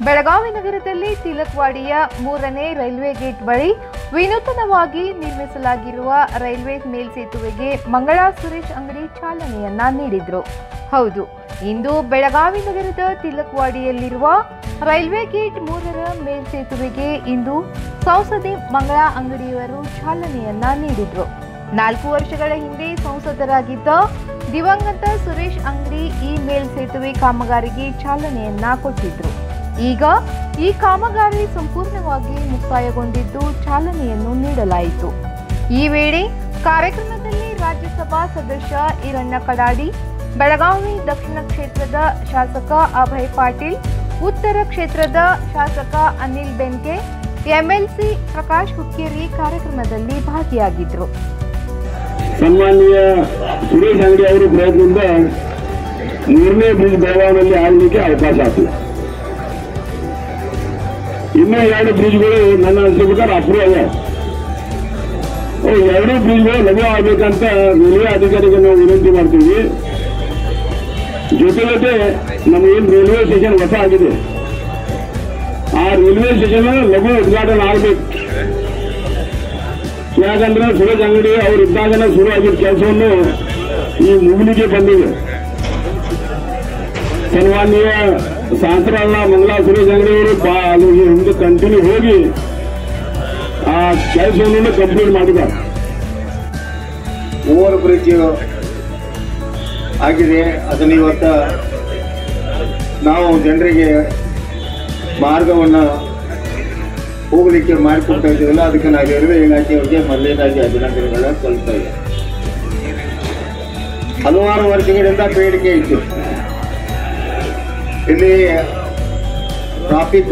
ಬೆಳಗಾವಿ ನಗರದಲ್ಲಿ ತಿಲಕ್ವಾಡಿಯ ಮೂರನೇ railway gate ಬಳಿ ವಿನೂತನವಾಗಿ ನಿರ್ಮಿಸಲಾಗಿರುವ ರೈಲ್ವೆ ಮೇಲ್ಸೇತುವೆಗೆ ಮಂಗಳಾ ಸುರೇಶ್ ಅಂಗಡಿ ಚಾಲನೆಯನ್ನ ನೀಡಿದ್ರು ಹೌದು ಇಂದು ಬೆಳಗಾವಿ ನಗರದ ತಿಲಕ್ವಾಡಿಯಲ್ಲಿರುವ ರೈಲ್ವೆ ಗೇಟ್ ಮೂರರ ಮೇಲ್ಸೇತುವೆಗೆ ಇಂದು ಸಂಸದೆ ಮಂಗಳಾ ಅಂಗಡಿಯವರು ಚಾಲನೆಯನ್ನ ನೀಡಿದ್ರು ನಾಲ್ಕು ವರ್ಷಗಳ ಹಿಂದೆ ಸಂಸದರಾಗಿದ್ದ ದಿವಂಗತ ಸುರೇಶ್ ಅಂಗಡಿ ಈ ಮೇಲ್ಸೇತುವೆ ಕಾಮಗಾರಿಗೆ ಚಾಲನೆಯನ್ನ ಕೊಟ್ಟಿದ್ರು ಈಗ ಈ ಕಾಮಗಾರಿ ಸಂಪೂರ್ಣವಾಗಿ ಮುಕ್ತಾಯಗೊಂಡಿದ್ದು ಚಾಲನೆಯನ್ನು ನೀಡಲಾಯಿತು ಈ ವೇಳೆ ಕಾರ್ಯಕ್ರಮದಲ್ಲಿ ರಾಜ್ಯಸಭಾ ಸದಸ್ಯ ಈರಣ್ಣ ಕಡಾಡಿ ಬೆಳಗಾವಿ ದಕ್ಷಿಣ ಕ್ಷೇತ್ರದ ಶಾಸಕ ಅಭಯ್ ಪಾಟೀಲ್ ಉತ್ತರ ಕ್ಷೇತ್ರದ ಶಾಸಕ ಅನಿಲ್ ಬೆನ್ಕೆ ಎಂಎಲ್ಸಿ ಪ್ರಕಾಶ್ ಹುಕ್ಕೇರಿ ಕಾರ್ಯಕ್ರಮದಲ್ಲಿ ಭಾಗಿಯಾಗಿದ್ರು ಸನ್ಮಾನ್ಯ ಸುರೇಶ್ ಅಂಗಡಿ ಅವರ ಪ್ರಯತ್ನದಿಂದ ಮೂರನೇ ಬ್ರಿಡ್ಜ್ ಬೆಳಗಾವಿಯಲ್ಲಿ ಆಗಲಿಕ್ಕೆ ಅವಕಾಶ ಆಗ್ತದೆ ಇನ್ನೂ ಎರಡು ಬ್ರಿಡ್ಜ್ಗಳು ನನ್ನ ಅನಿಸಿಕೆ ಪ್ರಕಾರ ಅಪ್ರೂವ್ ಆಗ್ಯಾವ ಅವು ಎರಡೂ ಬ್ರಿಡ್ಜ್ಗಳು ಲಘು ಆಗ್ಬೇಕಂತ ರೈಲ್ವೆ ಅಧಿಕಾರಿಗೆ ನಾವು ವಿನಂತಿ ಮಾಡ್ತೀವಿ ಜೊತೆ ಜೊತೆ ನಮ್ಮ ಏನು ರೈಲ್ವೆ ಸ್ಟೇಷನ್ ಹೊಸ ಆಗಿದೆ ಆ ರೈಲ್ವೆ ಸ್ಟೇಷನ್ ಲಘು ಉದ್ಘಾಟನೆ ಆಗ್ಬೇಕು ಯಾಕಂದ್ರೆ ಸುರೇಶ್ ಅಂಗಡಿ ಅವ್ರು ಇದ್ದಾಗನೇ ಶುರು ಆಗಿದ್ದ ಕೆಲಸವನ್ನು ಈ ಮುಗಿಲಿಗೆ ಬಂದಿದೆ ಸನ್ಮಾನ್ಯ ಶಾಸ್ತ್ರಲ್ಲ ಮಂಗಲಾ ಸುರೇಶ್ ಅಂಗಡಿ ಅವರು ಬಾ ಅದು ಹಿಂದೆ ಕಂಟಿನ್ಯೂ ಹೋಗಿ ಆ ಕೆಲಸವನ್ನು ಕಂಪ್ಲೀಟ್ ಮಾಡಿದ್ದಾರೆ ಓವರ್ ಬ್ರಿಡ್ಜ್ ಆಗಿದೆ ಅದನ್ನು ಇವತ್ತು ನಾವು ಜನರಿಗೆ ಮಾರ್ಗವನ್ನು ಹೋಗಲಿಕ್ಕೆ ಮಾಡಿಕೊಡ್ತಾ ಇದ್ದೀವಲ್ಲ ಅದಕ್ಕೆ ನಾವು ರೈಲ್ವೆ ಇಲಾಖೆಯವರಿಗೆ ಮೊದಲನೇದಾಗಿ ಅಭಿನಂದನೆಗಳನ್ನ ಸಲ್ಲಿಸ್ತಾ ಇದ್ದೇವೆ ಹಲವಾರು ವರ್ಷಗಳಿಂದ ಬೇಡಿಕೆ ಇತ್ತು ಇಲ್ಲಿ ಟ್ರಾಫಿಕ್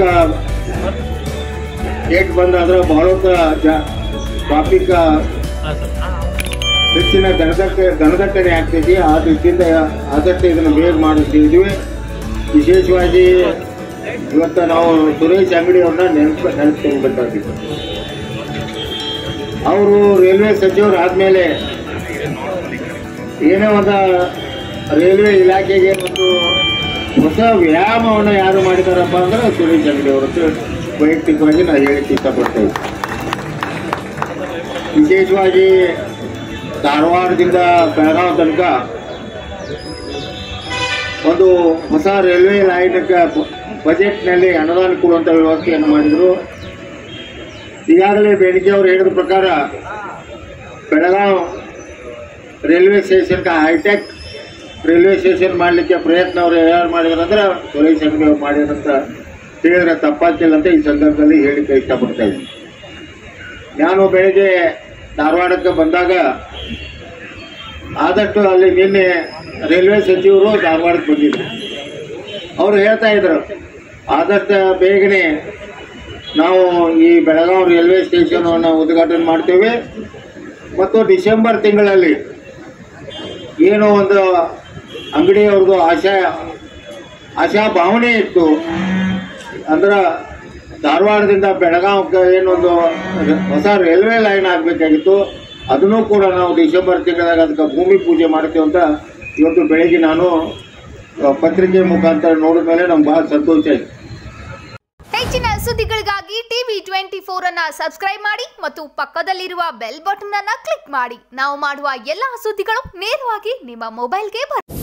ಗೇಟ್ ಬಂದಾದ್ರೆ ಬಹಳಷ್ಟು ಟ್ರಾಫಿಕ್ ಹೆಚ್ಚಿನ ಗಣದಟ್ಟೆ ಗಣದಟ್ಟಣೆ ಆಗ್ತೈತಿ ಆ ದೃಷ್ಟಿಯಿಂದ ಆದಷ್ಟು ಇದನ್ನು ಬೇಗ ಮಾಡುತ್ತಿದ್ವಿ ವಿಶೇಷವಾಗಿ ಇವತ್ತು ನಾವು ಸುರೇಶ್ ಅಂಗಡಿ ಅವ್ರನ್ನ ನೆನಪು ನೆನಪಿಸ್ಕೊಳ್ಬೇಕಾಗಿತ್ತು ಅವರು ರೈಲ್ವೆ ಸಚಿವರು ಆದಮೇಲೆ ಏನೋ ಒಂದು ರೈಲ್ವೆ ಇಲಾಖೆಗೆ ಒಂದು ಹೊಸ ವ್ಯಾಯಾಮವನ್ನು ಯಾರು ಮಾಡಿದಾರಪ್ಪ ಅಂದ್ರೆ ಸುರೇಶ್ ಅಂಗಡಿ ಅವರು ವೈಯಕ್ತಿಕವಾಗಿ ನಾನು ಹೇಳಿಕ್ಕೆ ಇಷ್ಟಪಡ್ತೇವೆ ವಿಶೇಷವಾಗಿ ಧಾರವಾಡದಿಂದ ಬೆಳಗಾವಿ ತನಕ ಒಂದು ಹೊಸ ರೈಲ್ವೆ ಲೈನ್ಗೆ ಬಜೆಟ್ನಲ್ಲಿ ಅನುದಾನ ಕೊಡುವಂಥ ವ್ಯವಸ್ಥೆಯನ್ನು ಮಾಡಿದರು ಈಗಾಗಲೇ ಬೇಡಿಕೆ ಅವರು ಹೇಳಿದ ಪ್ರಕಾರ ಬೆಳಗಾವಿ ರೈಲ್ವೆ ಸ್ಟೇಷನ್ಗೆ ಹೈಟೆಕ್ ರೈಲ್ವೆ ಸ್ಟೇಷನ್ ಮಾಡಲಿಕ್ಕೆ ಪ್ರಯತ್ನ ಅವರು ಯಾರು ಮಾಡಿದ್ರು ಅಂದ್ರೆ ಸುರೇಶ್ ಅಂಗಡಿ ಅವ್ರು ಮಾಡಿದ್ರಂತ ಹೇಳಿದ್ರೆ ತಪ್ಪಾಗ್ತಿಲ್ಲ ಅಂತ ಈ ಸಂದರ್ಭದಲ್ಲಿ ಹೇಳಿಕೆ ಇಷ್ಟಪಡ್ತಾ ಇದ್ದೀನಿ ನಾನು ಬೆಳಗ್ಗೆ ಧಾರವಾಡಕ್ಕೆ ಬಂದಾಗ ಆದಷ್ಟು ಅಲ್ಲಿ ನಿನ್ನೆ ರೈಲ್ವೆ ಸಚಿವರು ಧಾರವಾಡಕ್ಕೆ ಬಂದಿದ್ರು ಅವರು ಹೇಳ್ತಾ ಇದ್ರು ಆದಷ್ಟು ಬೇಗನೆ ನಾವು ಈ ಬೆಳಗಾವಿ ರೈಲ್ವೆ ಸ್ಟೇಷನನ್ನು ಉದ್ಘಾಟನೆ ಮಾಡ್ತೇವೆ ಮತ್ತು ಡಿಸೆಂಬರ್ ತಿಂಗಳಲ್ಲಿ ಏನೋ ಒಂದು ಅಂಗಡಿಯವ್ರದ್ದು ಆಶಾ ಆಶಾ ಭಾವನೆ ಇತ್ತು ಅಂದ್ರೆ ಧಾರವಾಡದಿಂದ ಬೆಳಗಾವಿಗೆ ಏನೊಂದು ಹೊಸ ರೈಲ್ವೆ ಲೈನ್ ಆಗಬೇಕಾಗಿತ್ತು ಅದನ್ನು ಕೂಡ ನಾವು ಡಿಸೆಂಬರ್ ತಿಂಗಳಾಗ ಅದಕ್ಕೆ ಭೂಮಿ ಪೂಜೆ ಮಾಡ್ತೀವಿ ಅಂತ ಇವತ್ತು ಬೆಳಿಗ್ಗೆ ನಾನು ಆ, ಪತ್ರಿಕೆ ಮುಖಾಂತರ ನೋಡಿದ ಮೇಲೆ ನಮ್ಗೆ ಭಾಳ ಸಂತೋಷ ಆಯ್ತು ಹೆಚ್ಚಿನ ಸುದ್ದಿಗಳಿಗಾಗಿ ಟಿವಿ ಟ್ವೆಂಟಿ ಫೋರ್ ಅನ್ನ ಸಬ್ಸ್ಕ್ರೈಬ್ ಮಾಡಿ ಮತ್ತು ಪಕ್ಕದಲ್ಲಿರುವ ಬೆಲ್ ಬಟನ್ ಅನ್ನ ಕ್ಲಿಕ್ ಮಾಡಿ ನಾವು ಮಾಡುವ ಎಲ್ಲಾ ಸುದ್ದಿಗಳು ನೇರವಾಗಿ ನಿಮ್ಮ ಮೊಬೈಲ್ಗೆ ಬರುತ್ತೆ